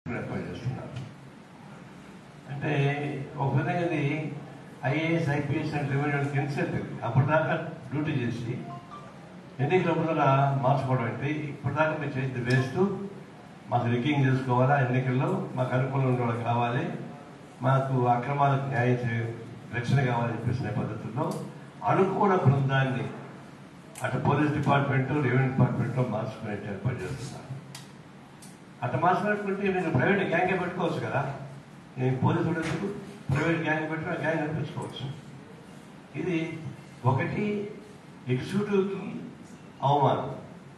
ఏర్పాటు చేస్తున్నారు అంటే ఒక విధంగా ఇది IAS IPS and revenue incentive అప్పటిదాకా డ్యూటీ చేసి ఎన్నికల ముందర మార్చుకోవడం అంటే ఇప్పటిదాకా మీరు చేసింది వేస్ట్ మాకు రికింగ్ చేసుకోవాలా ఎన్నికల్లో మాకు అనుకూలంగా ఉన్న వాళ్ళు కావాలి మాకు అక్రమాలకు న్యాయం చే రక్షణ కావాలని చెప్పేసిన పద్ధతుల్లో అనుకూల బృందాన్ని అటు పోలీస్ డిపార్ట్మెంట్ రెవెన్యూ డిపార్ట్మెంట్లో మార్చుకునే ఏర్పాటు చేస్తున్నారు అట్లా మార్చుకున్నటువంటి మీరు ప్రైవేట్ గ్యాంగే పెట్టుకోవచ్చు కదా నేను పోలీసు ఎందుకు ప్రైవేట్ గ్యాంగ్ పెట్టిన గ్యాంగ్ అనిపించుకోవచ్చు ఇది ఒకటి ఎగ్జిక్యూటివ్కి అవమానం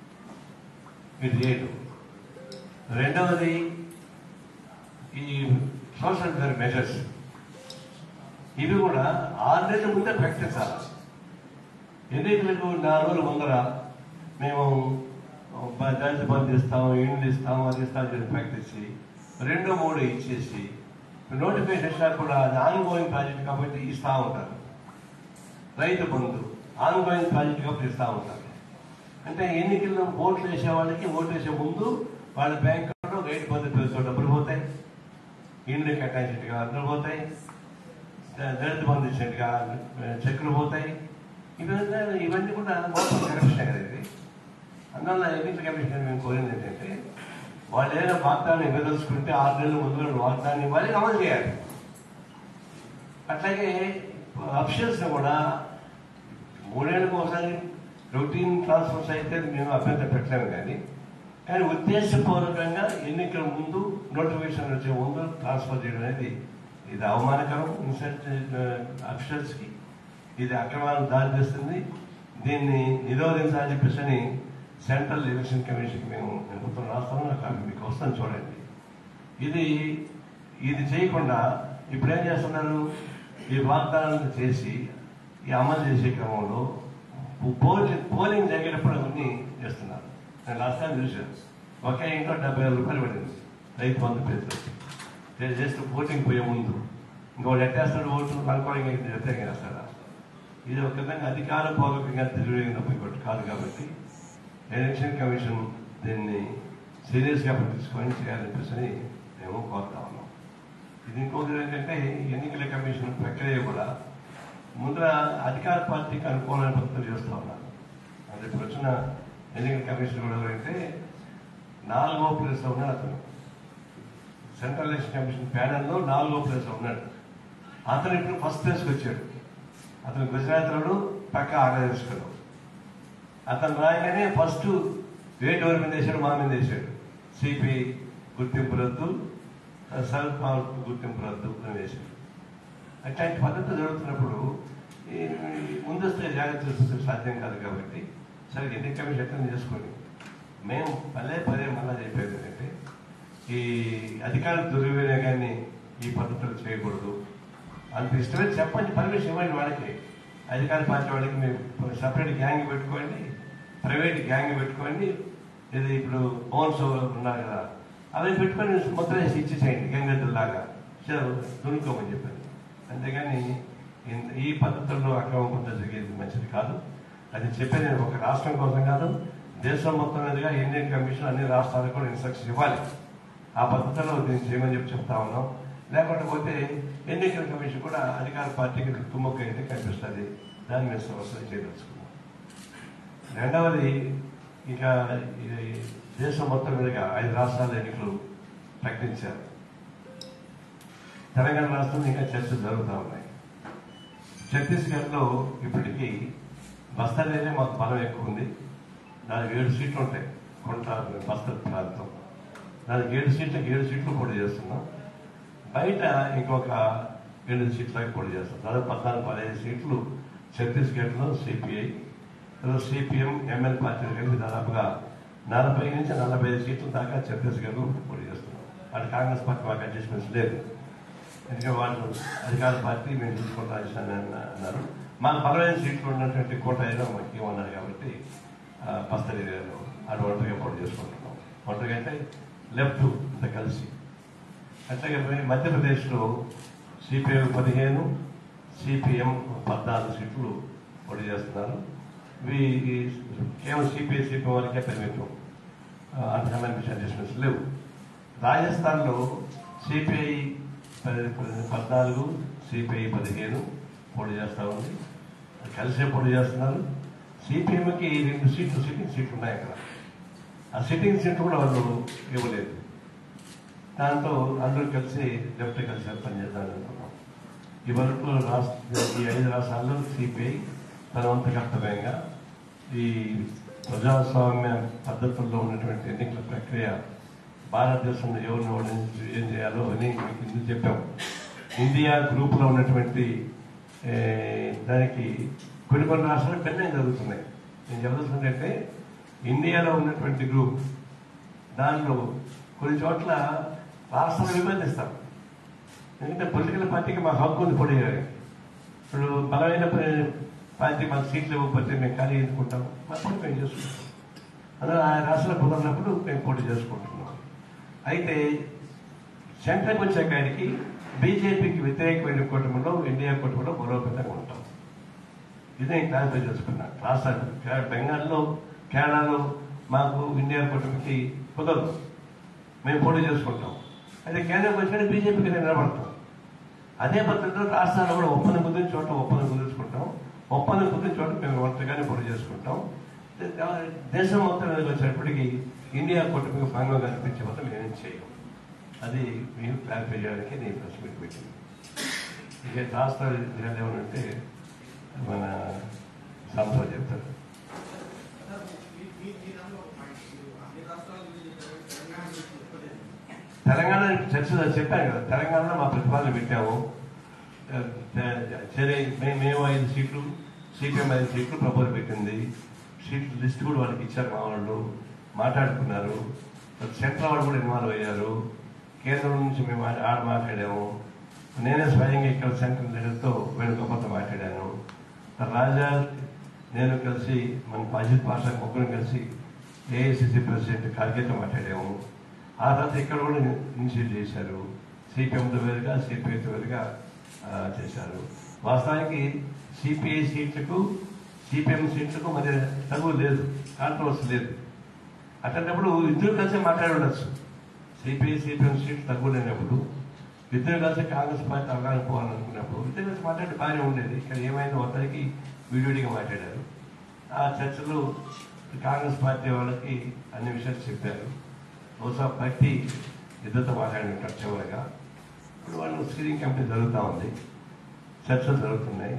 మీరు చేయడం రెండవది ఈ సోషల్ వెల్ఫేర్ మెజర్స్ ఇవి కూడా ఆరు నెలల ముందే ప్రకటించాలి ఎన్నికలకు నాలుగు రోజుల ముందర మేము బ- దళిత బంధు ఇస్తాం ఇండ్లు ఇస్తాం అది ఇస్తాం అని ప్రకటించి రెండో మూడు ఇచ్చేసి నోటిఫికేషన్ కూడా అది ఆన్గోయింగ్ ప్రాజెక్ట్ కాబట్టి ఇస్తా ఉంటారు రైతు బంధు ఆన్గోయింగ్ ప్రాజెక్ట్ కాబట్టి ఇస్తా ఉంటారు అంటే ఎన్నికల్లో ఓట్లు వేసే వాళ్ళకి ఓట్లు వేసే ముందు వాళ్ళ బ్యాంక్ అకౌంట్లో రైతు బంధు పేరుతో డబ్బులు పోతాయి ఇండ్లు కేటాయించినట్టుగా డబ్బులు పోతాయి ద- దళిత బంధు ఇచ్చినట్టుగా చెక్కులు పోతాయి ఇవన్నీ ఇవన్నీ కూడా మోసం కరప్షన్ కదా ఇది అందువల్ల ఎన్నికల కమిషన్ మేము కోరింది ఏంటంటే వాళ్ళు ఏదైనా వాగ్దానం ఇవ్వదలుచుకుంటే ఆరు నెలల ముందు వాగ్దానం ఇవ్వాలి అమలు చేయాలి అట్లాగే అఫిషియల్స్ కూడా మూడేళ్ళకు ఒకసారి రొటీన్ ట్రాన్స్ఫర్స్ అయితే మేము అభ్యంతరం పెట్టలేము కానీ కానీ ఉద్దేశపూర్వకంగా ఎన్నికల ముందు నోటిఫికేషన్ వచ్చే ముందు ట్రాన్స్ఫర్ చేయడం అనేది ఇది అవమానకరం ఇన్సల్ట్ అఫిషియల్స్కి ఇది అక్రమాలకు దారితీస్తుంది దీన్ని నిరోధించాలని చెప్పేసి అని సెంట్రల్ ఎలక్షన్ కమిషన్కి మేము ప్రభుత్వం రాస్తాము నాకు అవి మీకు వస్తాను చూడండి ఇది ఇది చేయకుండా ఇప్పుడు ఏం చేస్తున్నారు ఈ వాగ్దానాలు చేసి ఈ అమలు చేసే క్రమంలో పోలింగ్ పోలింగ్ జరిగేటప్పుడు అవన్నీ చేస్తున్నారు నేను లాస్ట్ టైం చూశాను ఒకే ఇంట్లో డెబ్బై వేల రూపాయలు పడింది రైతు బంధు పేరు జస్ట్ ఓటింగ్ పోయే ముందు ఇంకోటి ఎట్టేస్తాడు ఓటు అనుకోవడం వ్యతిరేకంగా వేస్తాడా ఇది ఒక విధంగా అధికారపూర్వకంగా తెలియడం ఇంకోటి కాదు కాబట్టి ఎలక్షన్ కమిషన్ దీన్ని సీరియస్గా పట్టించుకొని చేయాలనిపిస్తుంది మేము కోరుతా ఉన్నాం ఇది ఇంకొకటి ఏంటంటే ఎన్నికల కమిషన్ ప్రక్రియ కూడా ముందర అధికార పార్టీకి అనుకూలమైన పద్ధతులు చేస్తూ ఉన్నారు అంటే ఇప్పుడు వచ్చిన ఎన్నికల కమిషన్ కూడా ఎవరంటే నాలుగో ప్లేస్లో ఉన్నాడు అతను సెంట్రల్ ఎలక్షన్ కమిషన్ ప్యానల్లో నాలుగో ప్లేస్లో ఉన్నాడు అతను ఇప్పుడు ఫస్ట్ ప్లేస్కి వచ్చాడు అతను గుజరాత్లో పక్క ఆగ్రహించుకున్నాడు అతను రాయగానే ఫస్ట్ వేట్ ఎవరి మీద వేసాడు మా మీద వేసాడు సిపిఐ గుర్తింపు రద్దు శరద్ పవార్ గుర్తింపు రద్దు అని వేశాడు అట్లాంటి పద్ధతి జరుగుతున్నప్పుడు ఈ ముందస్తు జాగ్రత్తలు తీసుకుంటే సాధ్యం కాదు కాబట్టి సరే ఎన్నిక కమిషన్ ఎట్లా చేసుకోండి మేము పదే పదే మళ్ళా చెప్పేది ఏంటంటే ఈ అధికార దుర్వినియోగాన్ని ఈ పద్ధతులు చేయకూడదు అంత ఇష్టమైతే చెప్పండి పర్మిషన్ ఇవ్వండి వాళ్ళకి అధికార పార్టీ వాళ్ళకి మీరు సపరేట్ గ్యాంగ్ పెట్టుకోండి ప్రైవేట్ గ్యాంగ్ పెట్టుకోండి ఇది ఇప్పుడు ఓన్స్ ఉన్నారు కదా అవి పెట్టుకొని ముద్ర వేసి ఇచ్చేసేయండి గంగద్దులాగా దునుకోమని చెప్పాను అంతేగాని ఇన్- ఈ పద్ధతుల్లో అక్రమ పద్ధతి జరిగేది మంచిది కాదు అది చెప్పేది నేను ఒక రాష్ట్రం కోసం కాదు దేశం మొత్తం మీదుగా ఎన్నికల కమిషన్ అన్ని రాష్ట్రాలకు కూడా ఇన్స్ట్రక్షన్ ఇవ్వాలి ఆ పద్ధతిలో దీన్ని చేయమని చెప్పి చెప్తా ఉన్నాం లేకుండా పోతే ఎన్నికల కమిషన్ కూడా అధికార పార్టీకి తుమ్మక్క అయితే కనిపిస్తుంది దాని మీద సమస్యలు చేయదలుచుకున్నాం రెండవది ఇక ఇది దేశం మొత్తం మీదుగా ఐదు రాష్ట్రాల ఎన్నికలు ప్రకటించారు తెలంగాణ రాష్ట్రంలో ఇంకా చర్చలు జరుగుతూ ఉన్నాయి ఛత్తీస్గఢ్లో ఇప్పటికీ బస్తర్లోనే మాకు బలం ఎక్కువ ఉంది దానికి ఏడు సీట్లు ఉంటాయి కొంట బస్తర్ ప్రాంతం దానికి ఏడు సీట్లకు ఏడు సీట్లు పోటీ చేస్తున్నాం బయట ఇంకొక ఏడు సీట్లకి పోటీ చేస్తాం దాదాపు పద్నాలుగు పదిహేను సీట్లు ఛత్తీస్గఢ్లో సిపిఐ సిపిఎం ఎంఎల్ పార్టీలు కలిపి దాదాపుగా నలభై నుంచి నలభై ఐదు సీట్ల దాకా ఛత్తీస్గఢ్లో పోటీ చేస్తున్నాం అటు కాంగ్రెస్ పార్టీ మాకు అడ్జస్ట్మెంట్స్ లేదు ఎందుకంటే వాళ్ళు అధికార పార్టీ మేము చూసుకుంటా అన్నారు మాకు బలమైన సీట్లు ఉన్నటువంటి కోట ఏదో మాకు ఇవ్వన్నారు కాబట్టి ఆ, బస్తర్ ఏరియాలో అటు ఒంటరిగా పోటీ చేసుకుంటున్నాం ఒంటరిగా అంటే లెఫ్ట్ ఇంత కలిసి అట్లాగే మరి మధ్యప్రదేశ్లో సిపిఐ పదిహేను సిపిఎం పద్నాలుగు సీట్లు పోటీ చేస్తున్నారు ఇవి ఈ కేవలం సిపిఐ సిపిఎం వరకే పరిమితం అంతకన్నా అడ్జస్ట్మెంట్స్ లేవు రాజస్థాన్లో సిపిఐ పద్నాలుగు సిపిఐ పదిహేను పోటీ చేస్తూ ఉంది కలిసే పోటీ చేస్తున్నారు సిపిఎంకి రెండు సీట్లు సిట్టింగ్ సీట్లు ఉన్నాయి అక్కడ ఆ సిట్టింగ్ సీట్లు కూడా వాళ్ళు ఇవ్వలేదు దాంతో అందరూ కలిసి లెఫ్ట్ కలిసి పనిచేద్దామని అనుకున్నాం ఈ వరకు రాష్ట్ర ఈ ఐదు రాష్ట్రాల్లో సిపిఐ తన వంతు కర్తవ్యంగా ఈ ప్రజాస్వామ్య పద్ధతుల్లో ఉన్నటువంటి ఎన్నికల ప్రక్రియ భారతదేశంలో ఎవరిని ఓడించి ఏం చేయాలో అని మీకు ఇందుకు చెప్పాం ఇండియా గ్రూప్లో ఉన్నటువంటి ఏ, దానికి కొన్ని కొన్ని రాష్ట్రాలు పెన్నే జరుగుతున్నాయి నేను చెప్పదలుచుకుంటే ఇండియాలో ఉన్నటువంటి గ్రూప్ దానిలో కొన్ని చోట్ల రాష్ట్రాలు విభజిస్తాం ఎందుకంటే పొలిటికల్ పార్టీకి మా హక్కు ఉంది పోటీ చేయడానికి ఇప్పుడు బలమైన ప- పార్టీ మాకు సీట్లు ఇవ్వకపోతే మేము ఖాళీ ఎందుకుంటాం మా పని మేము చేసుకుంటాం అందులో ఆ రాష్ట్రాలు కుదరినప్పుడు మేము పోటీ చేసుకుంటున్నాం అయితే సెంటర్కి వచ్చే కాడికి బీజేపీకి వ్యతిరేకమైన కూటమిలో ఇండియా కూటమిలో బలోపేతంగా ఉంటాం ఇది నేను క్లారిఫై చేసుకున్నా రాష్ట్రాలు కే- బెంగాల్లో కేరళలో మాకు ఇండియా కూటమికి కుదరదు మేము పోటీ చేసుకుంటాం అయితే కేంద్రం వచ్చిన బీజేపీకి నిలబడతాం అదే పద్ధతిలో రాష్ట్రాల్లో కూడా ఒప్పందం కుదిరిన చోట ఒప్పందం కుదుర్చుకుంటాం ఒప్పందం కుదిరిన చోట మేము ఒంటరిగానే పోటీ చేసుకుంటాం దేశం మొత్తం మీదకి వచ్చేటప్పటికి ఇండియా కూటమికి భంగం కనిపించే మొత్తం మేమేం చేయం అది మీరు క్లారిఫై చేయడానికి నేను ప్రెస్ మీట్ పెట్టింది ఇక రాష్ట్ర విషయాలు ఏమనంటే మన సంస్థ చెప్తారు తెలంగాణ చర్చ చెప్పాను కదా తెలంగాణలో మా ప్రతిపాదన పెట్టాము సరే మేము మేము ఐదు సీట్లు సిపిఎం ఐదు సీట్లు ప్రపోజ్ పెట్టింది సీట్లు లిస్ట్ కూడా వాళ్ళకి ఇచ్చారు మా వాళ్ళు మాట్లాడుకున్నారు సెంట్రల్ వాళ్ళు కూడా ఇన్వాల్వ్ అయ్యారు కేంద్రం నుంచి మేము ఆడ ఆడ మాట్లాడాము నేనే స్వయంగా ఇక్కడ సెంట్రల్ లీడర్తో వేణుగోపాల్తో మాట్లాడాను రాజా నేను కలిసి మన అజిత్ పాషా ముగ్గురు కలిసి ఏఐసిసి ప్రెసిడెంట్ ఖార్గేతో మాట్లాడాము ఆ తర్వాత ఇక్కడ కూడా ఇనిషియేట్ చేశారు సిపిఎంతో వేరుగా సిపిఐతో వేరుగా ఆ, చేశారు వాస్తవానికి సిపిఐ సీట్లకు సిపిఎం సీట్లకు మధ్య తగువ లేదు కాంట్రవర్సీ లేదు అట్లాంటప్పుడు ఇద్దరు కలిసి మాట్లాడి ఉండొచ్చు సిపిఐ సిపిఎం సీట్లు తక్కువ లేనప్పుడు ఇద్దరు కలిసి కాంగ్రెస్ పార్టీ అవగాహన పోవాలనుకున్నప్పుడు ఇద్దరు కలిసి మాట్లాడి బాగానే ఉండేది ఇక్కడ ఏమైందో మొత్తానికి విడివిడిగా మాట్లాడారు ఆ చర్చలో కాంగ్రెస్ పార్టీ వాళ్ళకి అన్ని విషయాలు చెప్పారు బహుశా పార్టీ ఇద్దరితో మాట్లాడి ఉంటారు చివరిగా ఇప్పుడు వాళ్ళు స్క్రీనింగ్ కంపెనీ జరుగుతూ ఉంది చర్చలు జరుగుతున్నాయి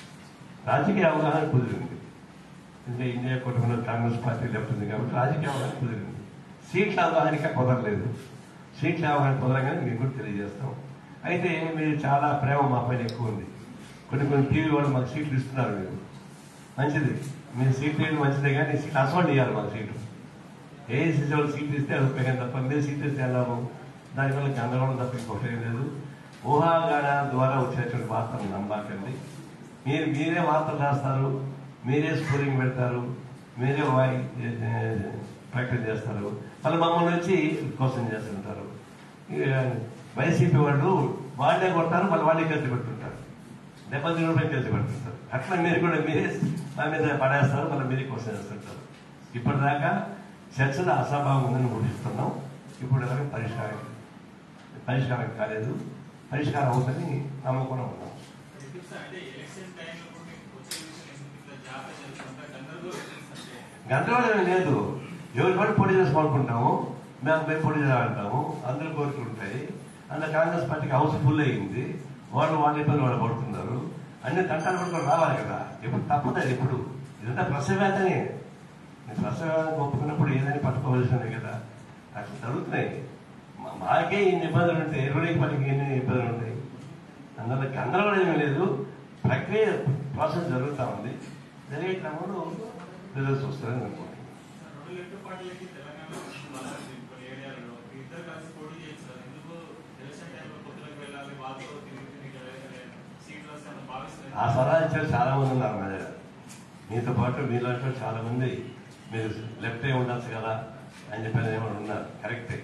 రాజకీయ అవగాహన కుదిరింది అంటే ఇండియా కూటమిలో కాంగ్రెస్ పార్టీ లెఫ్ట్ కాబట్టి రాజకీయ అవగాహన కుదిరింది సీట్ల అవగాహనక కుదరలేదు సీట్ల అవగాహన కుదరగానే మీకు కూడా తెలియజేస్తాం అయితే మీరు చాలా ప్రేమ మా పైన ఎక్కువ ఉంది కొన్ని కొన్ని టీవీ వాళ్ళు మాకు సీట్లు ఇస్తున్నారు మీరు మంచిది మీరు సీట్లు ఇవ్వడం మంచిదే కానీ సీట్లు అసలు ఇవ్వాలి మాకు సీట్లు ఏఐసీసీ వాళ్ళు సీట్లు ఇస్తే అది ఉపయోగం తప్ప మీరు సీట్లు ఇస్తే ఎలాగో దానివల్ల గందరగోళం తప్ప ఇంకొకటి ఏం లేదు ఊహాగాన ద్వారా వచ్చేటువంటి వార్తలు నమ్మాకండి మీరు మీరే వార్తలు రాస్తారు మీరే స్కోరింగ్ పెడతారు మీరే వాయి ఏ- ప్రకటన చేస్తారు మళ్ళీ మమ్మల్ని వచ్చి క్వశ్చన్ చేస్తుంటారు ఇక వైసీపీ వాళ్ళు వాళ్ళే కొడతారు మళ్ళీ వాళ్ళే కలిసి పెడుతుంటారు దెబ్బతి రూపాయలు కలిసి పెడుతుంటారు అట్లా మీరు కూడా మీరే మా మీద పడేస్తారు మళ్ళీ మీరే క్వశ్చన్ చేస్తుంటారు ఇప్పటిదాకా చర్చలు అసభావం ఉందని గుర్తిస్తున్నాం ఇప్పుడు ఎలాగో పరిష్కారం పరిష్కారం కాలేదు పరిష్కారం అవుతుందని నమ్మకం ఉన్నాం అంటే ఎలక్షన్ టైంలో కూడా మీకు వచ్చే విషయం ఎందుకు ఇట్లా జాగ్రత్త చేసుకుంటా గందరగోళం చేస్తుంటే గందరగోళం ఏం లేదు ఎవరి వాళ్ళు పోటీ చేసుకోవాలనుకుంటాము మేము మేము పోటీ చేయాలంటాము అందరూ కోరికలు ఉంటాయి అందులో కాంగ్రెస్ పార్టీకి హౌస్ ఫుల్ అయ్యింది వాళ్ళు వాళ్ళ ఇబ్బంది వాళ్ళు పడుతున్నారు అన్ని తంటాలు పడుకొని రావాలి కదా ఇప్పుడు తప్పదు అది ఇప్పుడు ఇదంతా ప్రసవేతనే ప్రసవేతానికి ఒప్పుకున్నప్పుడు ఏదైనా పట్టుకోవాల్సిందే కదా అట్లా జరుగుతున్నాయి మా- మాకే ఇన్ని ఇబ్బందులు ఉంటాయి ఇరవై పనికి ఎన్ని ఇబ్బందులు ఉంటాయి అందులో గందరగోళం ఏమీ లేదు ప్రక్రియ ప్రాసెస్ జరుగుతూ ఉంది జరిగే క్రమంలో రిజల్ట్స్ వస్తారని అనుకుంటున్నాను రెండు లెఫ్ట్ పార్టీలకి తెలంగాణలో బలం ఉంది కొన్ని ఏరియాలలో మీ ఇద్దరు కలిసి పోటీ చేయొచ్చు సార్ ఎందుకు ఎలక్షన్ టైంలో పొత్తులకు వెళ్ళాలి వాళ్ళతో తిరిగి తిరిగి వెళ్ళాలి సీట్లు వస్తాయని ఆ భావిస్తున్నారు సలహా ఇచ్చారు చాలా మంది ఉన్నారు మా దగ్గర మీతో పాటు మీలాంటి చాలా మంది మీరు లెఫ్ట్ ఏ ఉండొచ్చు కదా అని చెప్పిన ఏమైనా ఉన్నారు కరెక్టే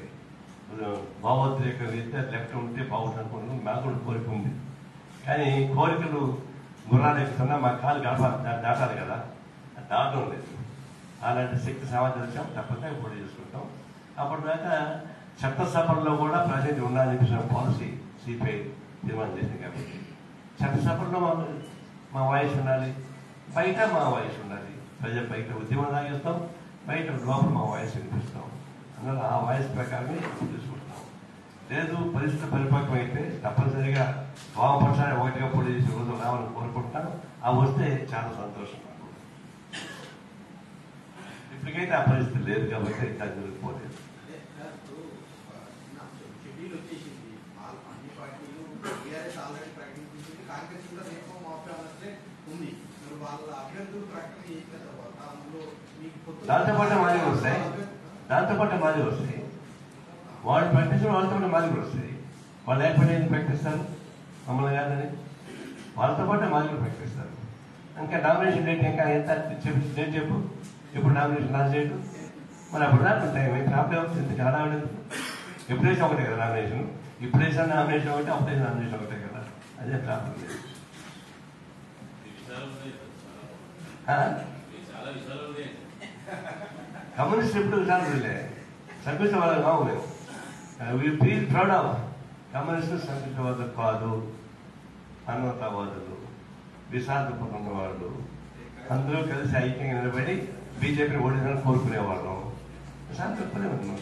భావోద్రేక రీత్యా లెఫ్ట్ ఉంటే బాగుంటుంది అనుకుంటున్నాం మాకు కూడా కోరిక ఉంది కానీ కోరికలు గుర్రాలు ఎక్కుతున్నా మా కాలు గడప దా- దాటాలి కదా అది దాటం లేదు అలాంటి శక్తి సామర్థ్యం వచ్చాం తప్పక పోటీ చేసుకుంటాం అప్పటిదాకా చట్టసభల్లో కూడా ప్రాతినిధ్యం ఉండాలని చెప్పేసిన పాలసీ సిపిఐ తీర్మానం చేసింది కాబట్టి చట్టసభల్లో మా మా వాయిస్ ఉండాలి బయట మా వాయిస్ ఉండాలి ప్రజల బయట ఉద్యమం సాగిస్తాం బయట లోపల మా వాయిస్ వినిపిస్తాం అందువల్ల ఆ వాయిస్ ప్రకారమే తీసుకుంటాం లేదు పరిస్థితి పరిపక్వం అయితే తప్పనిసరిగా వామపక్షాన్ని ఒకటిగా పోటీ చేసే రోజు రావాలని కోరుకుంటున్నాను ఆ వస్తే చాలా సంతోషం నాకు ఇప్పటికైతే ఆ పరిస్థితి లేదు కాబట్టి దాని జరగకపోలేదు అదే ఇప్పుడు షెడ్యూల్ వచ్చేసింది వాళ్ళ అన్ని పార్టీలు టీఆర్ఎస్ ఆల్రెడీ ప్రకటించింది కాంగ్రెస్ కూడా రేపు మాపే ఉంది మరి వాళ్ళ అభ్యర్థులు ప్రకటన చేసిన తర్వాత అందులో మీకు పొత్తు- దాంతో పాటు మాది వస్తాయి దాంతో పాటు మాది వస్తాయి వాళ్ళు ప్రకటించిన వాళ్ళతో పాటు మాది కూడా వస్తాయి వాళ్ళు లేకపోతే ఏం ప్రకటిస్తారు మమ్మల్ని కాదని వాళ్ళతో పాటు మాది కూడా ప్రకటిస్తారు ఇంకా నామినేషన్ డేట్ ఇంకా ఎంత చెప్పు డేట్ చెప్పు ఇప్పుడు నామినేషన్ లాస్ట్ డేట్ మరి అప్పుడు దాకా టైం ఏం ప్రాబ్లం అవుతుంది ఇంత హడావిడి ఎందుకు? ఎప్పుడైతే ఒకటే కదా నామినేషన్ ఇప్పుడైతే నామినేషన్ ఒకటి అప్పుడైతే నామినేషన్ ఒకటే కదా అదే ప్రాబ్లం లేదు ఈ విషయాలు ఉన్నాయి సార్ ఆ? చాలా. ఈ చాలా విషయాలు ఉన్నాయి కమ్యూనిస్ట్ ఎప్పుడు కాదులే సంకుచిత వాళ్ళం కావు మేము we feel proud of communist సంకుచితవాదులు కాదు అన్నతవాదులు విశాఖపట్నం ఉన్నవాళ్ళు అందరూ కలిసి ఐక్యంగా నిలబడి బీజేపీని ఓడించాలని కోరుకునేవాళ్ళం శాంతిపడే ఉన్నాం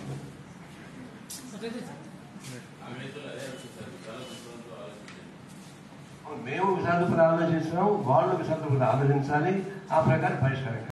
కాంగ్రెస్ అదే ఆలోచిస్తారు విశాల దృక్పథంతో ఆలోచించండి మేము విశాఖపట్నం ఆలోచిస్తున్నాం వాళ్ళు విశాఖపట్నం ఆలోచించాలి ఆ ప్రకారం పరిష్కారం